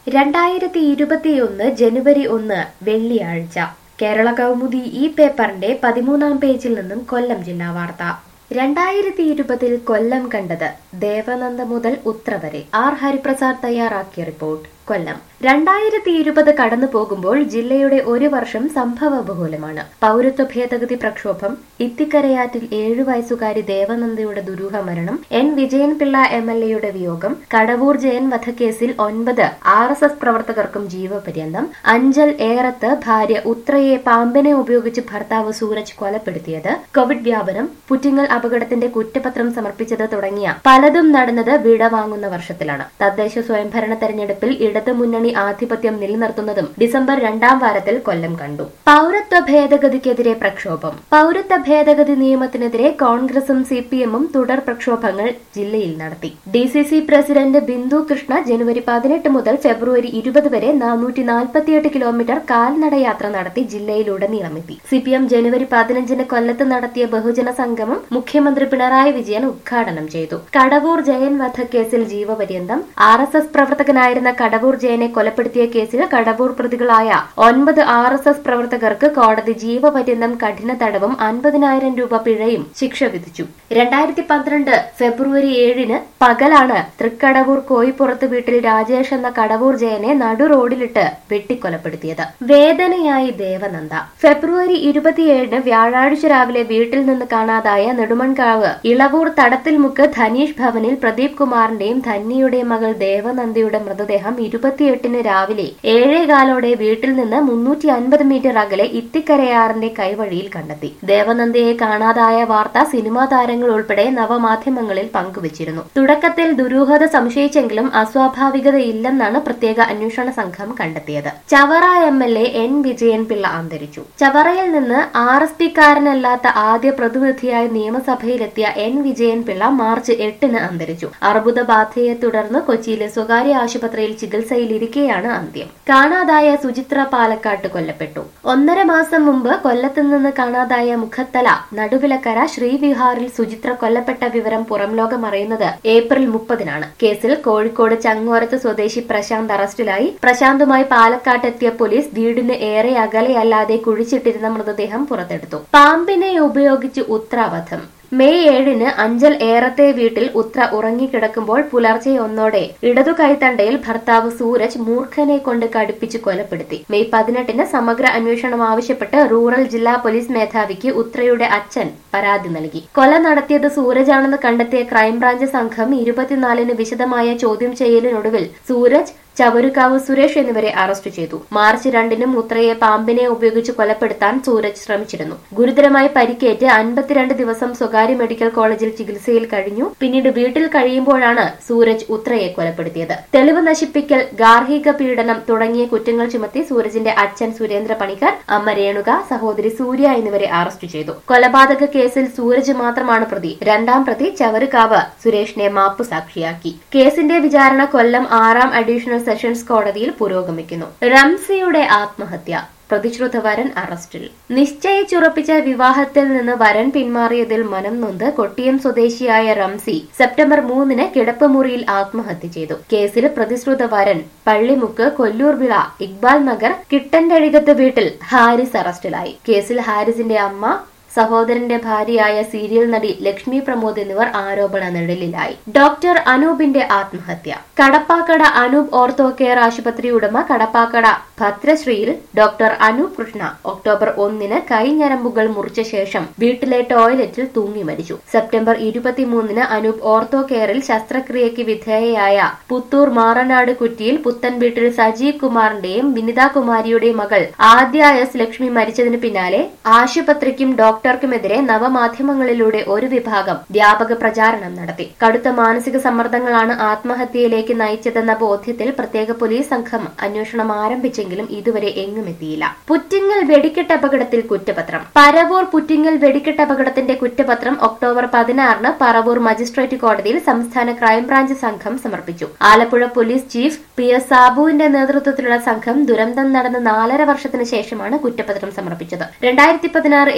രണ്ടായിരത്തി ഇരുപത്തിയൊന്ന് ജനുവരി ഒന്ന് വെള്ളിയാഴ്ച കേരള കൗമുദി ഈ പേപ്പറിന്റെ പതിമൂന്നാം പേജിൽ നിന്നും കൊല്ലം ജില്ലാ വാർത്ത രണ്ടായിരത്തി ഇരുപതിൽ കൊല്ലം കണ്ടത് ദേവനന്ദ മുതൽ ഉത്ര വരെ ആർ ഹരിപ്രസാദ് തയ്യാറാക്കിയ റിപ്പോർട്ട് കൊല്ലം രണ്ടായിരത്തി ഇരുപത് കടന്നു പോകുമ്പോൾ ജില്ലയുടെ ഒരു വർഷം സംഭവബഹുലമാണ് പൗരത്വ ഭേദഗതി പ്രക്ഷോഭം ഇത്തിക്കരയാറ്റിൽ ഏഴു വയസ്സുകാരി ദേവനന്ദയുടെ ദുരൂഹ മരണം എൻ വിജയൻപിള്ള എം എൽ എയുടെ വിയോഗം കടവൂർ ജയൻ വധക്കേസിൽ ഒൻപത് ആർ എസ് എസ് പ്രവർത്തകർക്കും ജീവപര്യന്തം അഞ്ചൽ ഏറത്ത് ഭാര്യ ഉത്രയെ പാമ്പിനെ ഉപയോഗിച്ച് ഭർത്താവ് സൂരജ് കൊലപ്പെടുത്തിയത് കോവിഡ് വ്യാപനം പുറ്റിങ്ങൽ അപകടത്തിന്റെ കുറ്റപത്രം സമർപ്പിച്ചത് തുടങ്ങിയ പലതും നടന്നത് വിട വാങ്ങുന്ന വർഷത്തിലാണ് തദ്ദേശ സ്വയംഭരണ തെരഞ്ഞെടുപ്പിൽ ഇടതു മുന്നണി ആധിപത്യം നിലനിർത്തുന്നതും ഡിസംബർ രണ്ടാം വാരത്തിൽ കൊല്ലം കണ്ടു പൗരത്വ ഭേദഗതിക്കെതിരെ പ്രക്ഷോഭം പൗരത്വ ഭേദഗതി നിയമത്തിനെതിരെ കോൺഗ്രസും സി പി എമ്മും തുടർ പ്രക്ഷോഭങ്ങൾ ജില്ലയിൽ നടത്തി D C C president Bindu Krishna ജനുവരി പതിനെട്ട് മുതൽ ഫെബ്രുവരി ഇരുപത് വരെ നാനൂറ്റി നാൽപ്പത്തിയെട്ട് കിലോമീറ്റർ കാൽനടയാത്ര നടത്തി ജില്ലയിലുടനീളമെത്തി സി പി എം ജനുവരി പതിനഞ്ചിന് കൊല്ലത്ത് നടത്തിയ ബഹുജന സംഗമം മുഖ്യമന്ത്രി പിണറായി വിജയൻ ഉദ്ഘാടനം ചെയ്തു കടവൂർ ജയൻ വധക്കേസിൽ ജീവപര്യന്തം ആർ എസ് എസ് പ്രവർത്തകനായിരുന്ന കടവൂർ ജയനെ കൊലപ്പെടുത്തിയ കേസിൽ കടവൂർ പ്രതികളായ ഒൻപത് ആർ എസ് എസ് പ്രവർത്തകർക്ക് കോടതി ജീവപര്യന്തം കഠിന തടവും അൻപതിനായിരം രൂപ പിഴയും ശിക്ഷ വിധിച്ചു രണ്ടായിരത്തി പന്ത്രണ്ട് ഫെബ്രുവരി ഏഴിന് പകലാണ് തൃക്കടവൂർ കോയിപ്പുറത്ത് വീട്ടിൽ രാജേഷ് എന്ന കടവൂർ ജയനെ നടു റോഡിലിട്ട് വെട്ടിക്കൊലപ്പെടുത്തിയത് വേദനയായി ദേവനന്ദ ഫെബ്രുവരി ഇരുപത്തിയേഴിന് വ്യാഴാഴ്ച രാവിലെ വീട്ടിൽ നിന്ന് കാണാതായ നെടുമൺകാവ് ഇളവൂർ തടത്തിൽമുക്ക് ധനീഷ് ഭവനിൽ പ്രദീപ് കുമാറിന്റെയും ധന്യയുടെയും മകൾ ദേവനന്ദയുടെ മൃതദേഹം ഇരുപത്തിയെട്ടിന് രാവിലെ ഏഴേകാലോടെ വീട്ടിൽ നിന്ന് മുന്നൂറ്റി അൻപത് മീറ്റർ അകലെ ഇത്തിക്കരയാറിന്റെ കൈവഴിയിൽ കണ്ടെത്തി ദേവനന്ദയെ കാണാതായ വാർത്ത സിനിമാ താരങ്ങൾ ഉൾപ്പെടെ നവമാധ്യമങ്ങളിൽ പങ്കുവച്ചിരുന്നു തുടക്കത്തിൽ ദുരൂഹത സംശയിച്ചെങ്കിലും അസ്വാഭാവികതയില്ലെന്നാണ് പ്രത്യേക അന്വേഷണ സംഘം കണ്ടെത്തിയത് Chavara M L A N Vijayan Pillai അന്തരിച്ചു ചവറയിൽ നിന്ന് ആർ എസ് പിക്കാരനല്ലാത്ത ആദ്യ പ്രതിനിധിയായി നിയമസഭയിലെത്തിയ എൻ വിജയൻ പിള്ള മാർച്ച് എട്ടിന് അന്തരിച്ചു അർബുദ ബാധയെ തുടർന്ന് കൊച്ചിയിലെ സ്വകാര്യ ആശുപത്രിയിൽ ചികിത്സയിലിരിക്കെയാണ് അന്ത്യം കാണാതായ സുചിത്ര പാലക്കാട്ട് കൊല്ലപ്പെട്ടു ഒന്നര മാസം മുമ്പ് കൊല്ലത്തു നിന്ന് കാണാതായ മുഖത്തല നടുവിലക്കര ശ്രീവിഹാറിൽ സുചിത്ര കൊല്ലപ്പെട്ട വിവരം പുറം ലോകം അറിയുന്നത് ഏപ്രിൽ മുപ്പതിനാണ് കേസിൽ കോഴിക്കോട് ചങ്ങോരത്ത് സ്വദേശി പ്രശാന്ത് അറസ്റ്റിലായി പ്രശാന്തുമായി പാലക്കാട്ടെത്തിയ പോലീസ് വീടിന് ഏറെ അകലെയല്ലാതെ കുഴിച്ചിട്ടിരുന്ന മൃതദേഹം പുറത്തെടുത്തു പാമ്പിനെ ഉപയോഗിച്ച് ഉത്രാവധം മെയ് ഏഴിന് അഞ്ചൽ ഏറത്തെ വീട്ടിൽ ഉത്ര ഉറങ്ങിക്കിടക്കുമ്പോൾ പുലർച്ചെ ഒന്നോടെ ഇടതു കൈത്തണ്ടയിൽ ഭർത്താവ് സൂരജ് മൂർഖനെ കൊണ്ട് കടുപ്പിച്ച് കൊലപ്പെടുത്തി മെയ് പതിനെട്ടിന് സമഗ്ര അന്വേഷണം ആവശ്യപ്പെട്ട് റൂറൽ ജില്ലാ പോലീസ് മേധാവിക്ക് ഉത്രയുടെ അച്ഛൻ പരാതി നൽകി കൊല നടത്തിയത് സൂരജാണെന്ന് കണ്ടെത്തിയ ക്രൈംബ്രാഞ്ച് സംഘം ഇരുപത്തിനാലിന് വിശദമായ ചോദ്യം ചെയ്യലിനൊടുവിൽ സൂരജ് ചവരുകാവ് സുരേഷ് എന്നിവരെ അറസ്റ്റ് ചെയ്തു മാർച്ച് രണ്ടിനും ഉത്രയെ പാമ്പിനെ ഉപയോഗിച്ച് കൊലപ്പെടുത്താൻ സൂരജ് ശ്രമിച്ചിരുന്നു ഗുരുതരമായി പരിക്കേറ്റ് അൻപത്തിരണ്ട് ദിവസം സ്വകാര്യ മെഡിക്കൽ കോളേജിൽ ചികിത്സയിൽ കഴിഞ്ഞു പിന്നീട് വീട്ടിൽ കഴിയുമ്പോഴാണ് സൂരജ് ഉത്രയെ കൊലപ്പെടുത്തിയത് തെളിവ് നശിപ്പിക്കൽ ഗാർഹിക പീഡനം തുടങ്ങിയ കുറ്റങ്ങൾ ചുമത്തി സൂരജിന്റെ അച്ഛൻ സുരേന്ദ്ര പണിക്കർ അമ്മ രേണുക സഹോദരി സൂര്യ എന്നിവരെ അറസ്റ്റ് ചെയ്തു കൊലപാതക കേസിൽ സൂരജ് മാത്രമാണ് പ്രതി രണ്ടാം പ്രതി ചവരുകാവ് സുരേഷിനെ മാപ്പു സാക്ഷിയാക്കി കേസിന്റെ വിചാരണ കൊല്ലം ആറാം അഡീഷണൽ സെഷൻസ് കോടതിയിൽ പുരോഗമിക്കുന്നു റംസിയുടെ ആത്മഹത്യ പ്രതിശ്രുത വരൻ അറസ്റ്റിൽ നിശ്ചയിച്ചുറപ്പിച്ച വിവാഹത്തിൽ നിന്ന് വരൻ പിന്മാറിയതിൽ മനം നൊന്ത് കൊട്ടിയം സ്വദേശിയായ റംസി സെപ്റ്റംബർ മൂന്നിന് കിടപ്പുമുറിയിൽ ആത്മഹത്യ ചെയ്തു കേസിൽ പ്രതിശ്രുത വരൻ പള്ളിമുക്ക് കൊല്ലൂർ വിള ഇക്ബാൽ നഗർ കിട്ടൻകഴികത്ത് വീട്ടിൽ ഹാരിസ് അറസ്റ്റിലായി കേസിൽ ഹാരിസിന്റെ അമ്മ സഹോദരന്റെ ഭാര്യയായ സീരിയൽ നടി ലക്ഷ്മി പ്രമോദ് എന്നിവർ ആരോപണ നിഴലിലായി ഡോക്ടർ അനൂപിന്റെ ആത്മഹത്യ കടപ്പാക്കട അനൂപ് ഓർത്തോ കെയർ ആശുപത്രി ഉടമ കടപ്പാക്കട ഭദ്രശ്രീയിൽ ഡോക്ടർ അനൂപ് കൃഷ്ണ ഒക്ടോബർ ഒന്നിന് കൈഞ്ഞരമ്പുകൾ മുറിച്ച ശേഷം വീട്ടിലെ ടോയ്ലറ്റിൽ തൂങ്ങി മരിച്ചു സെപ്റ്റംബർ ഇരുപത്തിമൂന്നിന് അനൂപ് ഓർത്തോ കെയറിൽ ശസ്ത്രക്രിയയ്ക്ക് വിധേയയായ പുത്തൂർ മാറനാട് കുറ്റിയിൽ പുത്തൻ വീട്ടിൽ സജീവ് കുമാറിന്റെയും വിനിത കുമാരിയുടെയും മകൾ ആദ്യ എസ് ലക്ഷ്മി മരിച്ചതിന് പിന്നാലെ ആശുപത്രിക്കും ഡോക്ടർക്കുമെതിരെ നവമാധ്യമങ്ങളിലൂടെ ഒരു വിഭാഗം വ്യാപക പ്രചാരണം നടത്തി കടുത്ത മാനസിക സമ്മർദ്ദങ്ങളാണ് ആത്മഹത്യയിലേക്ക് നയിച്ചതെന്ന ബോധ്യത്തിൽ പ്രത്യേക പോലീസ് സംഘം അന്വേഷണം ആരംഭിച്ചെങ്കിലും ഇതുവരെ എങ്ങുമെത്തിയില്ല പുറ്റിങ്ങൽ വെടിക്കെട്ട് അപകടത്തിൽ കുറ്റപത്രം പരവൂർ പുറ്റിങ്ങൽ വെടിക്കെട്ട് അപകടത്തിന്റെ കുറ്റപത്രം ഒക്ടോബർ പതിനാറിന് പറവൂർ മജിസ്ട്രേറ്റ് കോടതിയിൽ സംസ്ഥാന ക്രൈംബ്രാഞ്ച് സംഘം സമർപ്പിച്ചു Alappuzha police chief P S സാബുവിന്റെ നേതൃത്വത്തിലുള്ള സംഘം ദുരന്തം നടന്ന നാലര വർഷത്തിന് ശേഷമാണ് കുറ്റപത്രം സമർപ്പിച്ചത് രണ്ടായിരത്തി പതിനാറ് ഏപ്രിൽ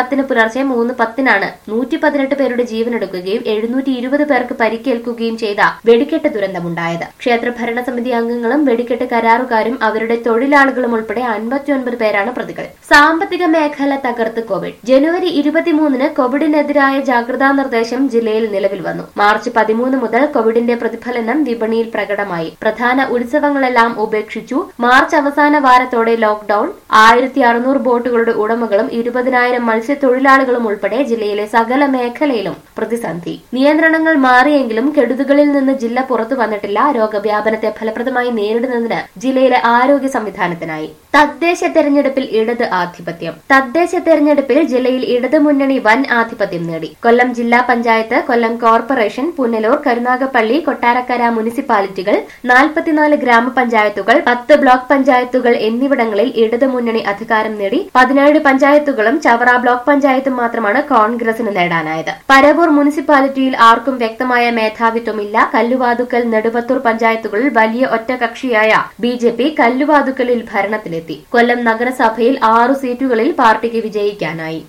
പത്തിന് പുലർച്ചെ മൂന്ന് പത്തിനാണ് നൂറ്റി പതിനെട്ട് പേരുടെ ജീവനെടുക്കുകയും എഴുന്നൂറ്റി ഇരുപത് പേർക്ക് പരിക്കേൽക്കുകയും ചെയ്ത വെടിക്കെട്ട് ദുരന്തമുണ്ടായത് ക്ഷേത്ര ഭരണസമിതി അംഗങ്ങളും വെടിക്കെട്ട് കരാറുകാരും അവരുടെ തൊഴിലാളികളും ഉൾപ്പെടെ അൻപത്തിയൊൻപത് പേരാണ് പ്രതികൾ സാമ്പത്തിക മേഖല തകർത്ത് കോവിഡ് ജനുവരി ഇരുപത്തിമൂന്നിന് കോവിഡിനെതിരായ ജാഗ്രതാ നിർദ്ദേശം ജില്ലയിൽ നിലവിൽ വന്നു മാർച്ച് പതിമൂന്ന് മുതൽ കോവിഡിന്റെ പ്രതിഫലനം വിപണിയിൽ പ്രകടമായി പ്രധാന ഉത്സവങ്ങളെല്ലാം ഉപേക്ഷിച്ചു മാർച്ച് അവസാന വാരത്തോടെ ലോക്ഡൌൺ ആയിരത്തി അറുന്നൂറ് ബോട്ടുകളുടെ ഉടമകളും ഇരുപതിനായിരം മത്സ്യത്തൊഴിലാളികളും ഉൾപ്പെടെ ജില്ലയിലെ സകല മേഖലയിലും പ്രതിസന്ധി നിയന്ത്രണങ്ങൾ മാറിയെങ്കിലും കെടുതികളിൽ നിന്ന് ജില്ല പുറത്തു വന്നിട്ടില്ല രോഗവ്യാപനത്തെ ഫലപ്രദമായി നേരിടുന്നതിന് ജില്ലയിലെ ആരോഗ്യ സംവിധാനത്തിനായി തദ്ദേശ തെരഞ്ഞെടുപ്പിൽ ഇടത് ആധിപത്യം തദ്ദേശ തെരഞ്ഞെടുപ്പിൽ ജില്ലയിൽ ഇടത് മുന്നണി വൻ ആധിപത്യം നേടി കൊല്ലം ജില്ലാ പഞ്ചായത്ത് കൊല്ലം കോർപ്പറേഷൻ പുനലൂർ കരുനാഗപ്പള്ളി കൊട്ടാരക്കര മുനിസിപ്പാലിറ്റികൾ നാൽപ്പത്തിനാല് ഗ്രാമപഞ്ചായത്തുകൾ പത്ത് ബ്ലോക്ക് പഞ്ചായത്തുകൾ എന്നിവിടങ്ങളിൽ ഇടത് മുന്നണി അധികാരം നേടി പതിനേഴ് പഞ്ചായത്തുകളും ചവറ ബ്ലോക്ക് പഞ്ചായത്തും മാത്രമാണ് കോൺഗ്രസിന് നേടാനായത് പരവൂർ മുനിസിപ്പാലിറ്റിയിൽ ആർക്കും വ്യക്തമായ മേധാവിത്വമില്ല കല്ലുവാതുക്കൽ നെടുവത്തൂർ പഞ്ചായത്തുകളിൽ വലിയ ഒറ്റകക്ഷിയായ ബി ജെ പി കല്ലുവാതുക്കലിൽ ഭരണത്തിലെത്തി കൊല്ലം നഗരസഭയിൽ ആറു സീറ്റുകളിൽ പാർട്ടിക്ക് വിജയിക്കാനായി